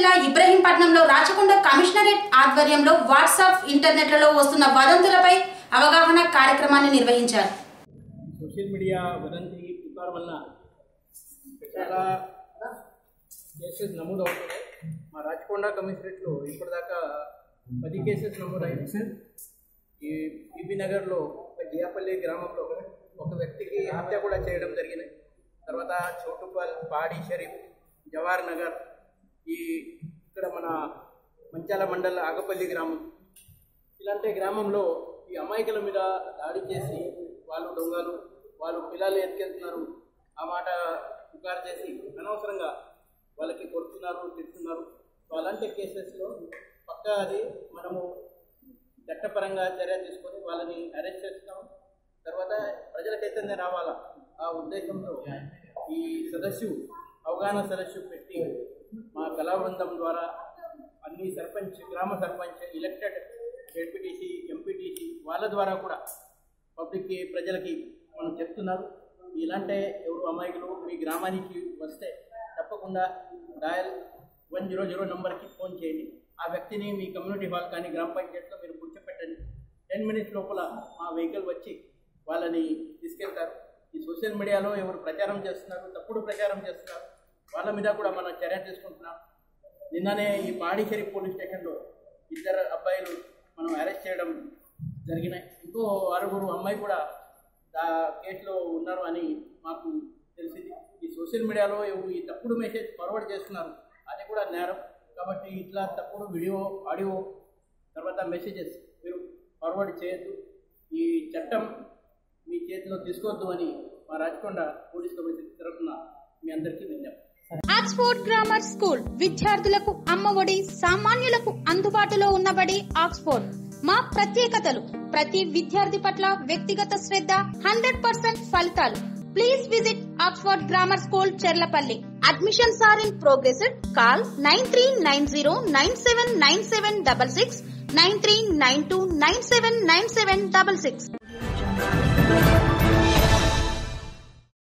జిల్లా ఇబ్రహీంపట్నంలో రాచకొండ కమిషనరేట్ ఆధ్వర్యంలో వాట్సాప్ ఇంటర్నెట్లలో వస్తున్న వదంతులపై అవగాహన కార్యక్రమాన్ని నిర్వహించారు సోషల్ మీడియా వదంతి పుకార్ వల్ల చాలా కేసెస్ నమోదు అవుతున్నాయి మా రాచకొండ కమిషనరేట్లో ఇప్పటిదాకా పది కేసెస్ నమోదయ్యాయి ఈ బీబీ నగర్లో ఒక జియాపల్లి గ్రామంలో ఒక వ్యక్తికి హత్య కూడా చేయడం జరిగింది తర్వాత చోటుపల్ పాడి షరీఫ్ జవాహర్ నగర్ ఈ ఇక్కడ మన మంచాల మండల ఆగపల్లి గ్రామం ఇలాంటి గ్రామంలో ఈ అమాయకుల మీద దాడి చేసి వాళ్ళు దొంగలు వాళ్ళు పిల్లలు ఎత్తుకెళ్తున్నారు ఆ మాట పుకారు చేసి అనవసరంగా వాళ్ళకి కొడుతున్నారు తిడుతున్నారు సో అలాంటి కేసెస్లో పక్కా అది మనము చట్టపరంగా చర్య తీసుకొని వాళ్ళని అరెస్ట్ చేస్తాం తర్వాత ప్రజల చైతన్యం రావాలా ఆ ఉద్దేశంతో ఈ సదస్సు అవగాహన సదస్సు పెట్టి మా కళా బృందం ద్వారా అన్ని సర్పంచ్ గ్రామ సర్పంచ్ ఎలక్టెడ్ జెడ్పీటీసీ ఎంపీటీసీ వాళ్ళ ద్వారా కూడా పబ్లిక్కి ప్రజలకి మనం చెప్తున్నారు ఇలాంటి ఎవరు అమాయకులు మీ గ్రామానికి వస్తే తప్పకుండా డయల్ వన్ జీరో జీరో నెంబర్కి ఫోన్ చేయండి ఆ వ్యక్తిని మీ కమ్యూనిటీ హాల్ కానీ గ్రామ పంచాయతీలో మీరు కూర్చోపెట్టండి టెన్ మినిట్స్ లోపల మా వెహికల్ వచ్చి వాళ్ళని తీసుకెళ్తారు ఈ సోషల్ మీడియాలో ఎవరు ప్రచారం చేస్తున్నారు తప్పుడు ప్రచారం చేస్తున్నారు వాళ్ళ మీద కూడా మనం చర్య తీసుకుంటున్నాం నిన్ననే ఈ పాడిచేరి పోలీస్ స్టేషన్లో ఇద్దరు అబ్బాయిలు మనం అరెస్ట్ చేయడం జరిగినాయి ఇంకో ఆరుగురు అమ్మాయి కూడా ఆ కేసులో ఉన్నారు అని మాకు తెలిసింది ఈ సోషల్ మీడియాలో ఎవరు ఈ తప్పుడు మెసేజ్ ఫార్వర్డ్ చేస్తున్నారు అది కూడా నేరం కాబట్టి ఇట్లా తప్పుడు వీడియో ఆడియో తర్వాత మెసేజెస్ మీరు ఫార్వర్డ్ చేయొద్దు ఈ చట్టం మీ చేతిలో తీసుకోవద్దు అని మా రాచకొండ పోలీస్ కమిషన్ తరఫున మీ అందరికీ విజ్ఞప్తి ఆక్స్ఫోర్డ్ గ్రామర్ స్కూల్ విద్యార్థులకు అమ్మఒడి సామాన్యులకు అందుబాటులో ఉన్నబడి ఆక్స్ఫోర్డ్ మా ప్రత్యేకతలు ప్రతి విద్యార్థి పట్ల వ్యక్తిగత శ్రద్ధ హండ్రెడ్ పర్సెంట్ ఫలితాలు please visit Oxford grammar school Cherlapalli admissions are in progress call nine three nine zero nine seven nine seven double six nine three nine two nine seven nine seven double six